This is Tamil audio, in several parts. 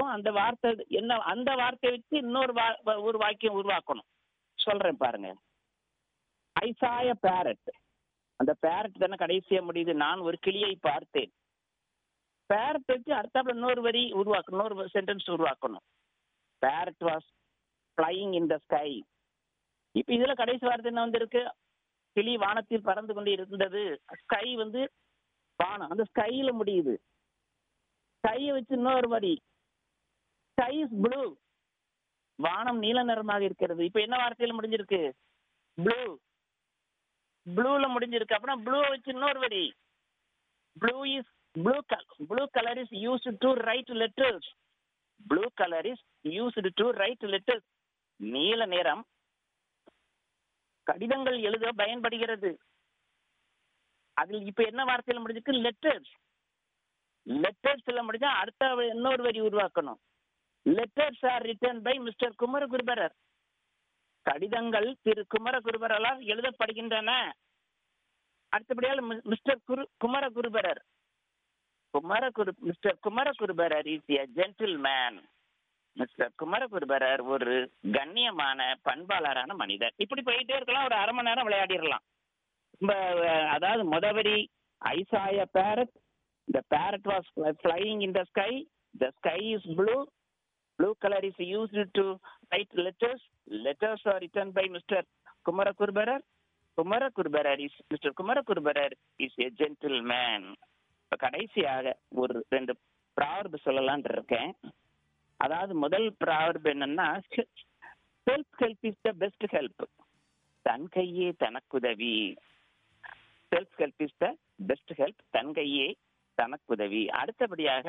இருக்கும் அந்த வார்த்தை என்ன அந்த வார்த்தையை வச்சு இன்னொரு வா- வ- ஒரு வாக்கியம் உருவாக்கணும் சொல்றேன் பாருங்க ஐ சாய பேரட் அந்த பேரட் தானே கடைசியா முடியுது நான் ஒரு கிளியை பார்த்தேன் பேரட் வச்சு அடுத்தாப்புல இன்னொரு வரி உருவாக்கணும் இன்னொரு சென்டென்ஸ் உருவாக்கணும் parrot was flying in the sky இப்ப இதுல கடைசி வார்த்தை என்ன வந்திருக்கு கிளி வானத்தில் பறந்து கொண்டு இருந்தது ஸ்கை வந்து வானம் அந்த ஸ்கைல முடியுது ஸ்கையை வச்சு இன்னொரு வரி ஸ்கை இஸ் ப்ளூ வானம் நீல நிறமாக இருக்கிறது இப்ப என்ன வார்த்தையில முடிஞ்சிருக்கு ப்ளூ ப்ளூல முடிஞ்சிருக்கு அப்படின்னா ப்ளூ வச்சு இன்னொரு வரி blue is blue blue colour is used to write letters blue colour is used to write letters நீல நிறம் கடிதங்கள் எழுத பயன்படுகிறது அதில் இப்ப என்ன வார்த்தையில முடிஞ்சிருக்கு லெட்டர்ஸ் லெட்டர்ஸ்ல முடிஞ்சா அடுத்த வ- இன்னொரு வரி உருவாக்கணும் letters are written by mister Kumaraguruparar கடிதங்கள் திரு குமரகுருபரரால் எழுதப்படுகின்றன அடுத்தபடியால் மி- mister Guru Kumaraguruparar Kumaraguru mister Kumaraguruparar is a gentleman mister Kumaraguruparar ஒரு கண்ணியமான பண்பாளரான மனிதர் இப்படி போயிட்டே இருக்கலாம் ஒரு அரை மணி நேரம் விளையாடிடலாம் ரொம்ப அஹ், அதாவது முதவரி ஐசாய parrot the parrot was flying in the sky the sky is blue blue colour is used to write letters letters are written by mister Kumaraguruparar Kumaraguruparar is mister Kumaraguruparar is a gentleman இப்போ கடைசியாக ஒரு ரெண்டு ப்ராவர்பு சொல்லலாம்னு இருக்கேன் அதாவது முதல் ப்ராவர்பு என்னன்னா self help is the best help தன் கையே தனக்குதவி self help is the best help தன் கையே தனக்குதவி அடுத்தபடியாக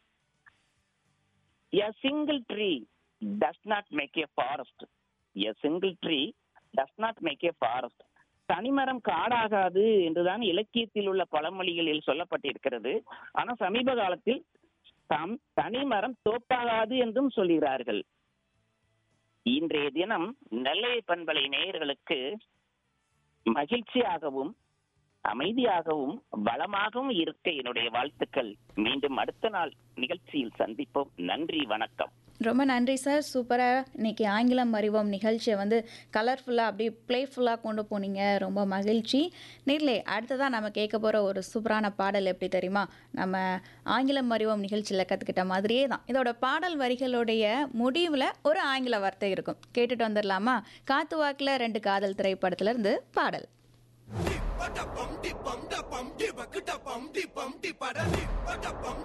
a single tree does not make a forest a single tree does not make a forest தனிமரம் காடாகாது என்றுதான் இலக்கியத்தில் உள்ள பழமொழிகளில் சொல்லப்பட்டிருக்கிறது ஆனா சமீப காலத்தில் தம் தனிமரம் தோப்பாகாது என்றும் சொல்கிறார்கள் இன்றைய தினம் நெல்லை பண்பலை நேயர்களுக்கு மகிழ்ச்சியாகவும் அமைதியாகவும் வளமாகவும் இருக்க என்னுடைய வாழ்த்துக்கள் மீண்டும் அடுத்த நாள் நிகழ்ச்சியில் சந்திப்போம் நன்றி வணக்கம் ரொம்ப நன்றி சார் சூப்பராக இன்னைக்கு ஆங்கிலம் அறிவோம் நிகழ்ச்சியை வந்து கலர்ஃபுல்லாக அப்படியே ப்ளேஃபுல்லாக கொண்டு போனீங்க ரொம்ப மகிழ்ச்சி நேர்லே அடுத்ததாக நம்ம கேட்க போகிற ஒரு சூப்பரான பாடல் எப்படி தெரியுமா நம்ம ஆங்கிலம் அறிவோம் நிகழ்ச்சியில் கற்றுக்கிட்ட மாதிரியே தான் இதோட பாடல் வரிகளுடைய முடிவில் ஒரு ஆங்கில வார்த்தை இருக்கும் கேட்டுட்டு வந்துடலாமா காத்து வாக்கில் ரெண்டு காதல் திரைப்படத்துலேருந்து பாடல் Di-ba-da-bum, di-bum, da-bum, di-ba-ka-da-bum, di-bum, di-ba-da, di-ba-da-bum,